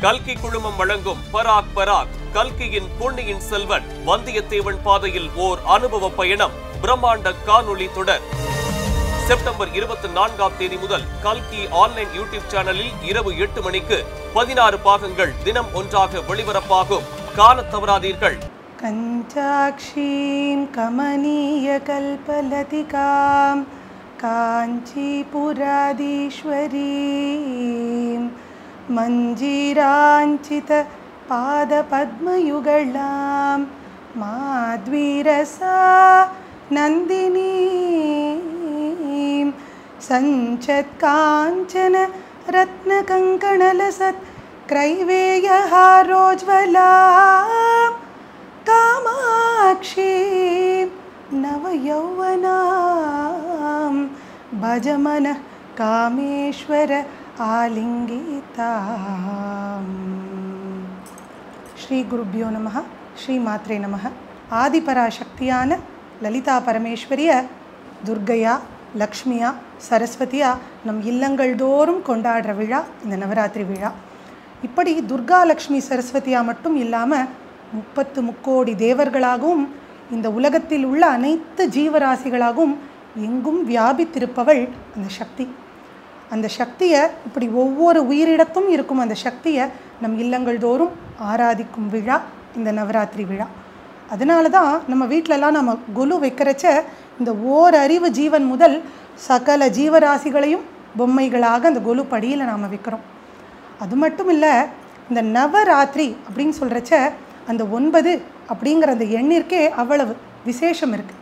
கல்கி குழுமம் வழங்கும் பராக் பராக் கல்கியின் பொன்னியின் செல்வன் வந்தியத்தேவன் பாதையில் ஓர் அனுபவ பயணம் பிரம்மாண்ட காணொளி தொடர் செப்டம்பர் இருபத்தி நான்காம் தேதி முதல் கல்கி ஆன்லைன் யூடியூப் சேனலில் இரவு எட்டு மணிக்கு பதினாறு பாகங்கள் தினம் ஒன்றாக ஒளிபரப்பாகும் காணத் தவறாதீர்கள் कञ्चाक्षीं कमनीयकल्पलतिकां काञ्चीपुराधीश्वरीं मञ्जीराञ्चितपादपद्मयुगळां माध्वीरसा नन्दिनीं सञ्चत्काञ्चन रत्नकङ्कणलसत् क्रैवेयहारोज्ज्वलां कामाक्षी नवयौवनां भजमनः कामेश्वर आलिङ्गिताम् ஸ்ரீ குருப்பியோ நம ஸ்ரீ மாத்ரே நம ஆதிபராசக்தியான லலிதா பரமேஸ்வரிய துர்க்கையா லக்ஷ்மியா சரஸ்வதியா நம் இல்லங்கள் தோறும் கொண்டாடுற விழா இந்த நவராத்திரி விழா இப்படி துர்கா லக்ஷ்மி சரஸ்வதியா மட்டும் இல்லாமல் முப்பத்து முக்கோடி தேவர்களாகவும் இந்த உலகத்தில் உள்ள அனைத்து ஜீவராசிகளாகவும் எங்கும் வியாபித்திருப்பவள் அந்த சக்தி அந்த சக்தியை இப்படி ஒவ்வொரு உயிரிடத்தும் இருக்கும் அந்த சக்தியை நம் இல்லங்கள் தோறும் ஆராதிக்கும் விழா இந்த நவராத்திரி விழா அதனால தான் நம்ம வீட்டிலலாம் நம்ம கொலு வைக்கிறச்ச இந்த ஓர் அறிவு ஜீவன் முதல் சகல ஜீவராசிகளையும் பொம்மைகளாக அந்த கொலு படியில் நாம் வைக்கிறோம் அது மட்டும் இல்லை இந்த நவராத்திரி அப்படின்னு சொல்கிறச்ச அந்த ஒன்பது அப்படிங்கிற அந்த எண்ணிற்கே அவ்வளவு விசேஷம் இருக்குது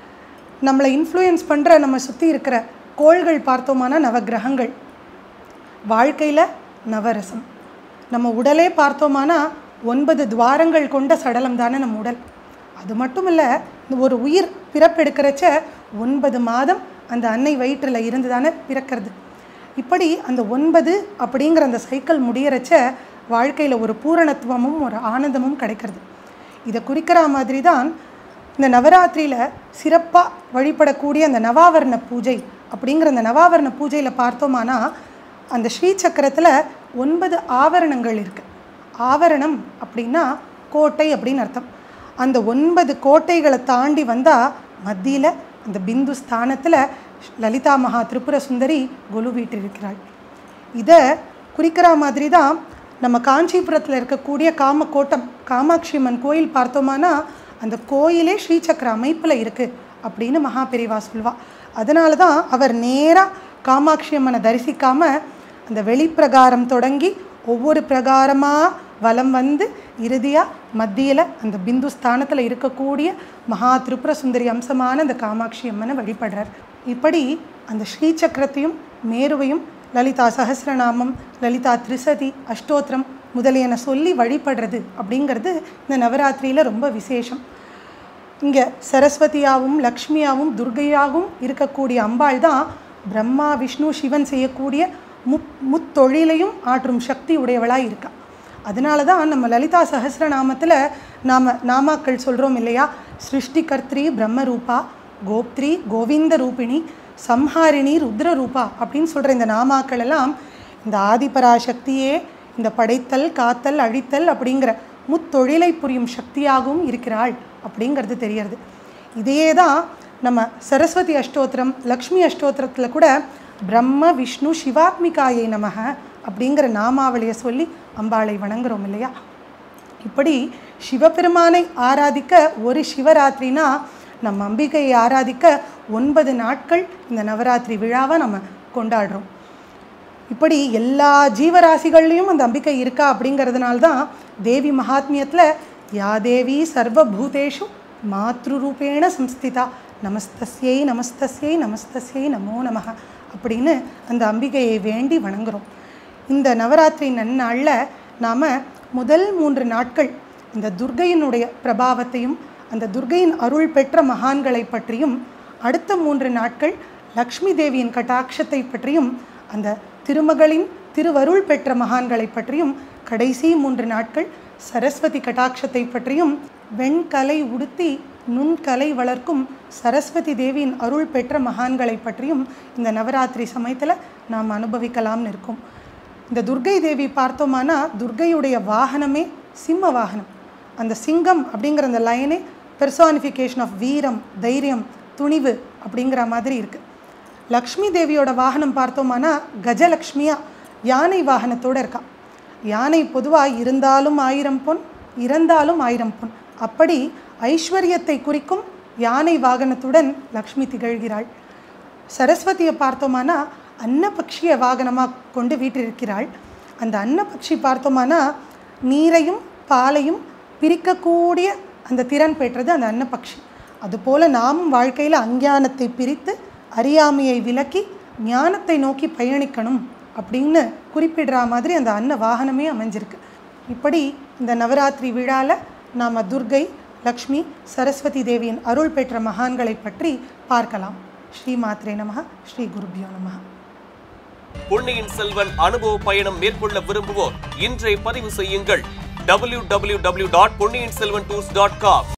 நம்மளை இன்ஃப்ளூயன்ஸ் பண்ணுற நம்ம சுற்றி இருக்கிற கோள்கள் பார்த்தோமானா நவகிரகங்கள் வாழ்க்கையில் நவரசம் நம்ம உடலே பார்த்தோமானா ஒன்பது துவாரங்கள் கொண்ட சடலம் தானே நம்ம உடல் அது மட்டும் இல்லை இந்த ஒரு உயிர் பிறப்பெடுக்கிறச்ச ஒன்பது மாதம் அந்த அன்னை வயிற்றில் இருந்து தானே பிறக்கிறது இப்படி அந்த ஒன்பது அப்படிங்கிற அந்த சைக்கிள் முடியறச்ச வாழ்க்கையில் ஒரு பூரணத்துவமும் ஒரு ஆனந்தமும் கிடைக்கிறது இதை குறிக்கிற மாதிரி தான் இந்த நவராத்திரியில் சிறப்பாக வழிபடக்கூடிய அந்த நவாவரண பூஜை அப்படிங்கிற அந்த நவாவரண பூஜையில் பார்த்தோமானா அந்த ஸ்ரீ சக்கரத்தில் ஒன்பது ஆவரணங்கள் இருக்குது ஆவரணம் அப்படின்னா கோட்டை அப்படின்னு அர்த்தம் அந்த ஒன்பது கோட்டைகளை தாண்டி வந்தால் மத்தியில் அந்த பிந்து ஸ்தானத்தில் லலிதா மகா திரிபுர சுந்தரி கொலு வீட்டிருக்கிறாள் இதை குறிக்கிற மாதிரி தான் நம்ம காஞ்சிபுரத்தில் இருக்கக்கூடிய காமக்கோட்டம் காமாட்சி அம்மன் கோயில் பார்த்தோமானா அந்த கோயிலே ஸ்ரீசக்கர அமைப்பில் இருக்குது அப்படின்னு மகா பெரிவா சொல்வா அதனால தான் அவர் நேராக காமாட்சி அம்மனை தரிசிக்காமல் அந்த வெளிப்பிரகாரம் தொடங்கி ஒவ்வொரு பிரகாரமாக வலம் வந்து இறுதியாக மத்தியில் அந்த பிந்து ஸ்தானத்தில் இருக்கக்கூடிய மகா திரிபுர சுந்தரி அம்சமான அந்த காமாட்சி அம்மனை வழிபடுறார் இப்படி அந்த ஸ்ரீசக்கரத்தையும் மேருவையும் லலிதா சஹசிரநாமம் லலிதா திரிசதி அஷ்டோத்திரம் முதலியன சொல்லி வழிபடுறது அப்படிங்கிறது இந்த நவராத்திரியில் ரொம்ப விசேஷம் இங்கே சரஸ்வதியாகவும் லக்ஷ்மியாகவும் துர்கையாகவும் இருக்கக்கூடிய அம்பாள் தான் பிரம்மா விஷ்ணு சிவன் செய்யக்கூடிய முத் முத்தொழிலையும் ஆற்றும் சக்தி உடையவளாக இருக்கா அதனால தான் நம்ம லலிதா சஹசிரநாமத்தில் நாம் நாமாக்கள் சொல்கிறோம் இல்லையா சிருஷ்டிகர்த்ரி பிரம்மரூபா கோப்த்ரி கோவிந்த ரூபிணி சம்ஹாரிணி ருத்ர ரூபா அப்படின்னு சொல்கிற இந்த நாமாக்கள் எல்லாம் இந்த ஆதிபராசக்தியே இந்த படைத்தல் காத்தல் அழித்தல் அப்படிங்கிற முத்தொழிலை புரியும் சக்தியாகவும் இருக்கிறாள் அப்படிங்கிறது தெரியறது இதையே தான் நம்ம சரஸ்வதி அஷ்டோத்திரம் லக்ஷ்மி அஷ்டோத்திரத்தில் கூட பிரம்ம விஷ்ணு சிவாத்மிகாயை நமக அப்படிங்கிற நாமாவளியை சொல்லி அம்பாளை வணங்குறோம் இல்லையா இப்படி சிவபெருமானை ஆராதிக்க ஒரு சிவராத்திரினா நம்ம அம்பிகையை ஆராதிக்க ஒன்பது நாட்கள் இந்த நவராத்திரி விழாவை நம்ம கொண்டாடுறோம் இப்படி எல்லா ஜீவராசிகள்லேயும் அந்த அம்பிகை இருக்கா அப்படிங்கிறதுனால தான் தேவி மகாத்மியத்தில் யா தேவி சர்வபூதேஷு மாத்ருரூபேண சம்ஸ்திதா நமஸ்தஸ்யை நமஸ்தஸ்யை நமஸ்தஸ்யை நமோ நமக அப்படின்னு அந்த அம்பிகையை வேண்டி வணங்குறோம் இந்த நவராத்திரி நன்னாளில் நாம் முதல் மூன்று நாட்கள் இந்த துர்கையினுடைய பிரபாவத்தையும் அந்த துர்கையின் அருள் பெற்ற மகான்களை பற்றியும் அடுத்த மூன்று நாட்கள் லக்ஷ்மி தேவியின் கட்டாட்சத்தை பற்றியும் அந்த திருமகளின் திருவருள் பெற்ற மகான்களை பற்றியும் கடைசி மூன்று நாட்கள் சரஸ்வதி கட்டாட்சத்தை பற்றியும் வெண்கலை உடுத்தி நுண்கலை வளர்க்கும் சரஸ்வதி தேவியின் அருள் பெற்ற மகான்களை பற்றியும் இந்த நவராத்திரி சமயத்தில் நாம் அனுபவிக்கலாம்னு இருக்கோம் இந்த துர்கை தேவி பார்த்தோமானா துர்கையுடைய வாகனமே சிம்ம வாகனம் அந்த சிங்கம் அப்படிங்கிற அந்த லைனே பெர்சானிஃபிகேஷன் ஆஃப் வீரம் தைரியம் துணிவு அப்படிங்கிற மாதிரி இருக்குது லக்ஷ்மி தேவியோட வாகனம் பார்த்தோமானா கஜலக்ஷ்மியா யானை வாகனத்தோடு இருக்கா யானை பொதுவாக இருந்தாலும் ஆயிரம் பொன் இறந்தாலும் ஆயிரம் பொன் அப்படி ஐஸ்வர்யத்தை குறிக்கும் யானை வாகனத்துடன் லக்ஷ்மி திகழ்கிறாள் சரஸ்வதியை பார்த்தோமானா அன்னபக்ஷிய வாகனமாக கொண்டு வீற்றிருக்கிறாள் அந்த அன்னபக்ஷி பார்த்தோமானா நீரையும் பாலையும் பிரிக்கக்கூடிய அந்த திறன் பெற்றது அந்த அன்னபக்ஷி அதுபோல் நாமும் வாழ்க்கையில் அஞ்ஞானத்தை பிரித்து அறியாமையை விலக்கி ஞானத்தை நோக்கி பயணிக்கணும் அப்படின்னு குறிப்பிடுற மாதிரி அந்த அன்ன வாகனமே அமைஞ்சிருக்கு இப்படி இந்த நவராத்திரி விழாவில் நாம் துர்கை லக்ஷ்மி சரஸ்வதி தேவியின் அருள் பெற்ற மகான்களை பற்றி பார்க்கலாம் ஸ்ரீ மாத்ரே நமக ஸ்ரீ குருபியோ நமக பொன்னியின் செல்வன் அனுபவ பயணம் மேற்கொள்ள விரும்புவோர் இன்றை பதிவு செய்யுங்கள் www.ponniyin selvan tours.com